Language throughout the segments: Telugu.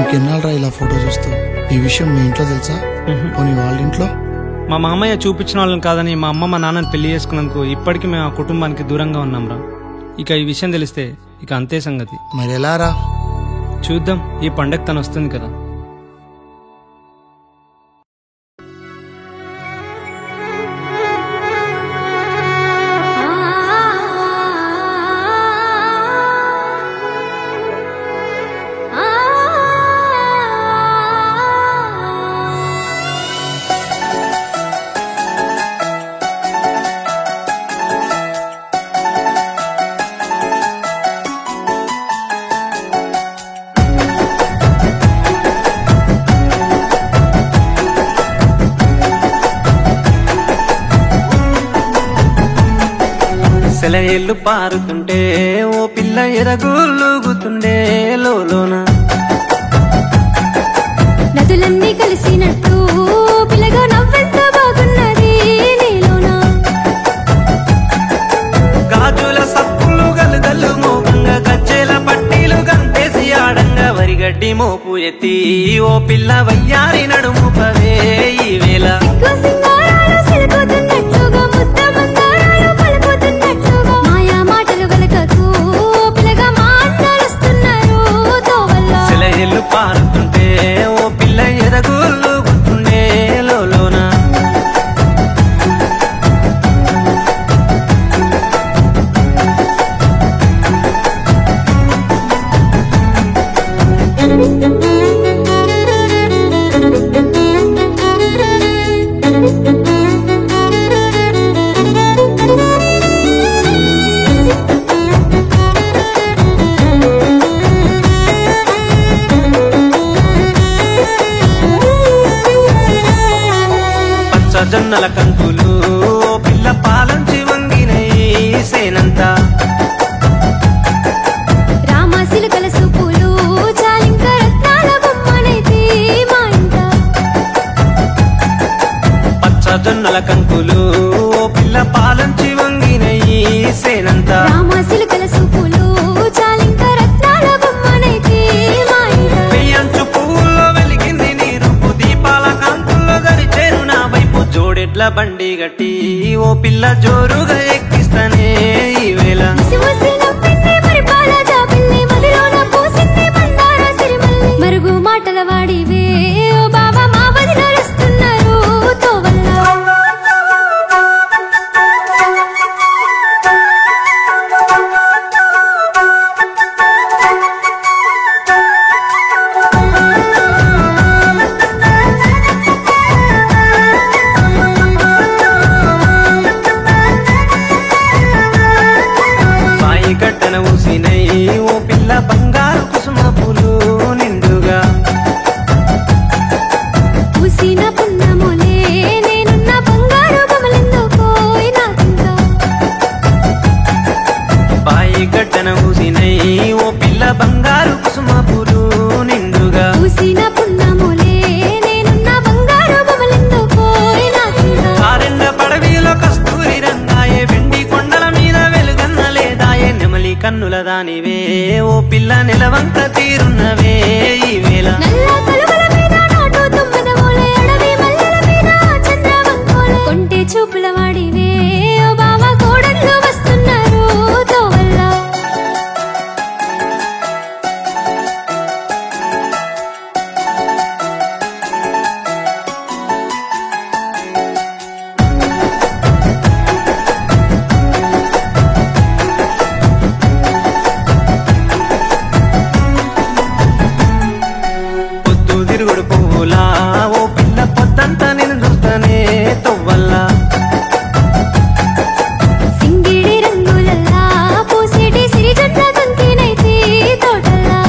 ఇంకెన్నాళ్ళరా ఇలా ఫోటో చూస్తూ ఈ విషయం మీ ఇంట్లో తెలుసా పోనీ వాళ్ళ ఇంట్లో మా మామయ్య చూపించిన వాళ్ళని కాదని మా అమ్మ మా నాన్నని పెళ్లి చేసుకున్నందుకు ఇప్పటికీ మేము ఆ కుటుంబానికి దూరంగా ఉన్నాంరా ఇక ఈ విషయం తెలిస్తే ఇక అంతే సంగతి మరి ఎలా రా చూద్దాం ఈ పండగ తను వస్తుంది కదా సెలయేళ్ళు పారుతుంటే ఓ పిల్ల ఎరగులుగుతుండే లోన నదులన్నీ కలిసినట్టు పిల్లగా నవ్వెంత బాగున్నది నీలోనా గాజుల సప్పులు గలుగల్లు మోగంగా గజ్జెల పట్టీలు గంతేసి ఆడంగా వరిగడ్డి మోపు ఎత్తి ఓ పిల్ల వయ్యారి నడుము పవే ఈ వేళ సిగ్గు సింగారాలు సిలుకుతున్నట్లుగా ముద్ద మందారాలు పలుకుతున్నట్లుగా మాయా మాటలు వెలకకు పిల్లగా మాట్లాడుస్తున్నారు దోవల్లో సెలయేళ్ళు పారుతుంటే ఓ పిల్ల ఎరగులుగుతుండే లోన పచ్చజొన్నల కంకులు ఓ పిల్ల పాలంచి వంగినై సేనంతా రామ సిలుకల సూపులు చాలింక రత్నాల బొమ్మనైతే మా ఇంట పచ్చజొన్నల కంకులు ఓ పిల్ల పాలంచి వంగినై సేనంతా రామ సిలుకల సూపులు చాలింక రత్నాల బొమ్మనైతే మా ఇంట పెయ్యంచు పువ్వుల్లో వెలిగింది నీ రూపు దీపాల కాంతుల్లో దరిచేరు నా వైపు జోడెడ్ల బండి గట్టి ఓ పిల్ల జోరుగా ఎక్కిస్తానే ఈ వేళ ముసిముసి నవ్వింది పరిపాల జాబిల్లి మదిలోన పూసింది బండార సిరిమల్లి మరుగు మాటల వాడివే ఓ బాబా మా వదిన వస్తున్నారు తోవల్ల బాయి గడ్డన ఊసినై ఓ పిల్ల బంగారు కుసుమ పూలు నిండుగా పూసిన పున్నములే నేనున్న బంగారు బొమ్మలెందో పోయినాకింకా బాయి గడ్డన ఊసినై ఓ పిల్ల బంగారు కుసుమ పూలు నిండుగా పూసిన పున్నములే నేనున్న బంగారు బొమ్మలెందో పోయినాకింకా కారెండ పడవిలో కస్తూరి రంగాయే వెండి కొండల మీద వెలుగన్న లేదాయే నెమలి కన్నుల దానివే ఓ పిల్ల నిలవంక తీరున్నవే ఈ వేళ నల్ల కలువల మీద నాటు తుమ్మెద ఓలే అడవి మల్లెల మీద చంద్రవంకోలే కొంటే చూపుల వాడివే ఓ బావ కోడళ్ళు వస్తున్నారు తోవల్ల పొద్దు తిరుగుడు పువ్వులా ఓ పిల్ల పొద్దంతా నేను చూస్తానే తొవ్వల్లా సింగిడి రంగులల్లా పూసేటి సిరిజట్ల కంకినైతే తోటల్లా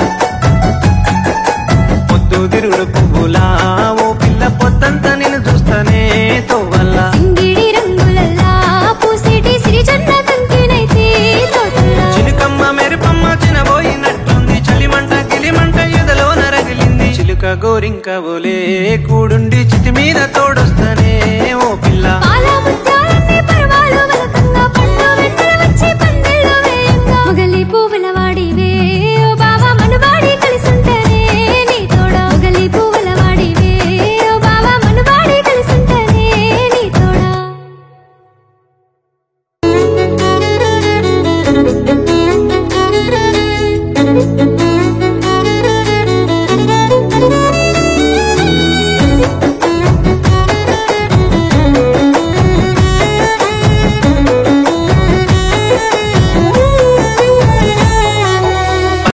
పొద్దు తిరుగుడు పువ్వులా ఓ పిల్ల పొద్దంతా నేను చూస్తానే తొవ్వల్లా సింగిడి రంగులల్లా పూసేటి సిరిజట్ల కంకినైతే తోటల్లా చిలుకమ్మ మెరుపమ్మ చినబోయినట్టుంది చలిమంట గిలిమంట ఎదలో నరగిలింది చిలుక గోరింక ఓలే కూడుండి చితి మీద తోడు